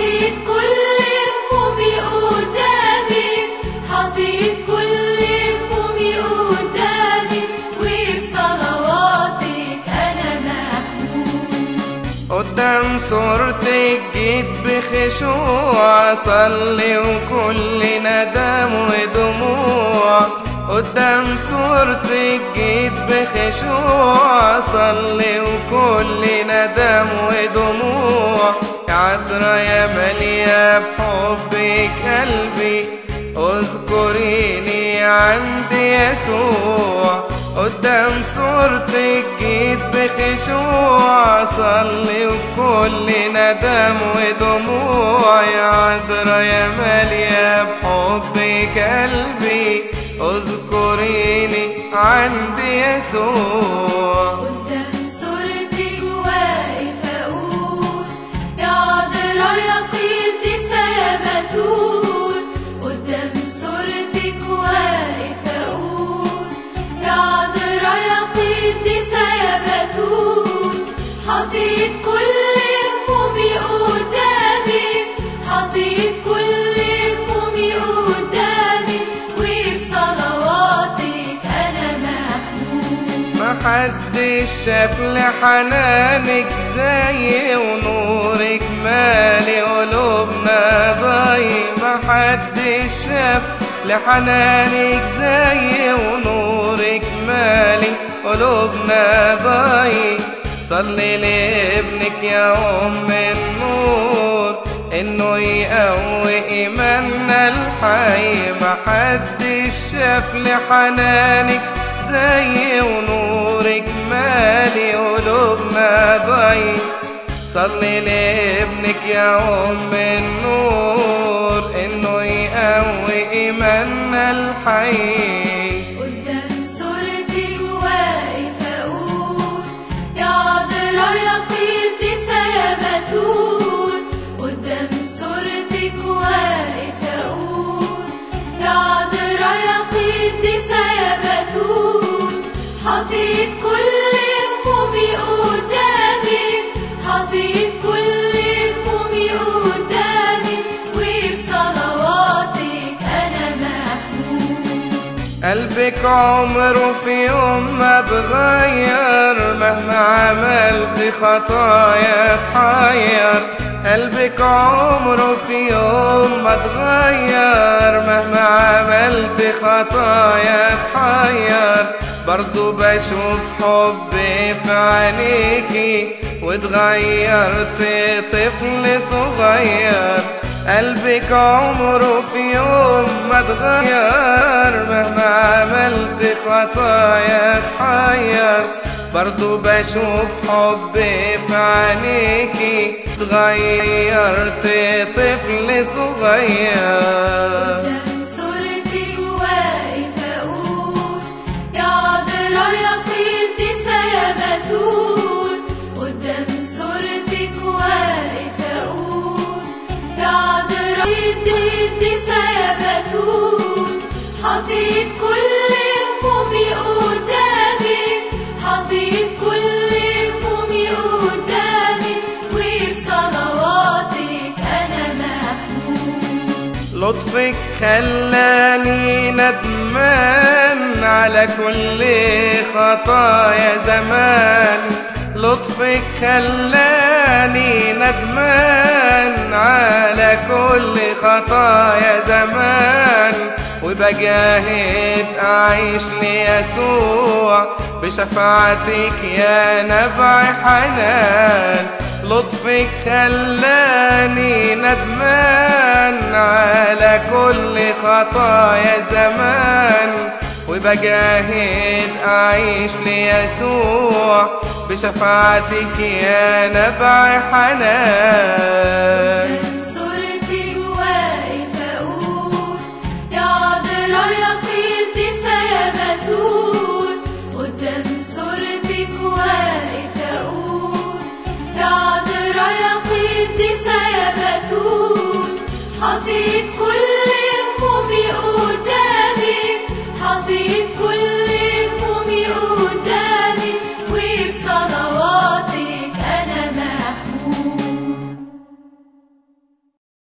حطيت كل همومي قدامك حطيت كل همومي قدامك وبصلواتك أنا محمود قدام صورتك جيت بخشوع صلي وكل ندم ودموع قدام صورتك جيت بخشوع صلي وكل ندم ودموع يا عذرا يا مالية بحبك قلبي اذكريني عند يسوع قدام صورتك جيت بخشوع صلي وكل ندم ودموع يا عذرا يا مالية بحبك قلبي اذكريني عند يسوع قدام صورتك واقف أقول يا عذرا يا قديسة يا بتول قدام صورتك واقف أقول يا عذرا يا قديسة يا بتول حطيت كل همومي قدامك حطيت كل همومي قدامك وبصلواتك أنا محمود محدش شاف لحنانك زي ونورك مالي قلوبنا ضي محدش شاف لحنانك زي ونورك مالي قلوبنا ضي صلي لابنك يا ام النور انه يقوي ايماننا الحي محدش شاف لحنانك زي ونورك مالي قلوبنا ضي صلي لابنك يا ام النور انه يقوي ايماننا الحي قدام صورتك واقف أقول يا عذرا يا قديسة يا بتول قدام صورتك واقف أقول يا عذرا يا قديسة يا بتول حطيت كل همومي قدامك حطيت كل همومي قدامك وبصلواتك أنا محمود قلبك عمره في يوم ما اتغير مهما عملت خطايا اتحير قلبك عمره في يوم ما اتغير مهما عملت خطايا اتحير برضو بشوف حبي في عينيكي واتغيرت طفل صغير قلبك عمره في يوم ما اتغير مهما عملت خطايا اتحير برضو بشوف حبي في عينيكي اتغيرت طفل صغير قدام صورتك واقف أقول يا عذرا يا قديسة يا بتول قدام صورتك واقف أقول يا عذرا قديسة يا بتول حطيت كل همومي قدامك حطيت كل همومي قدامك وبصلواتك أنا محمود لطفك خلاني ندمان على كل خطايا زمان لطفك خلاني ندمان على كل خطايا زمان وبجاهد أعيش ليسوع بشفاعتك يا نبع حنان لطفك خلاني ندمان على كل خطايا زمان وبجاهد أعيش ليسوع بشفاعتك يا نبع حنان قدام صورتك واقف أقول يا عذرا يا قديسة يا بتول قدام صورتك واقف أقول يا عذرا يا قديسة يا بتول حطيت كل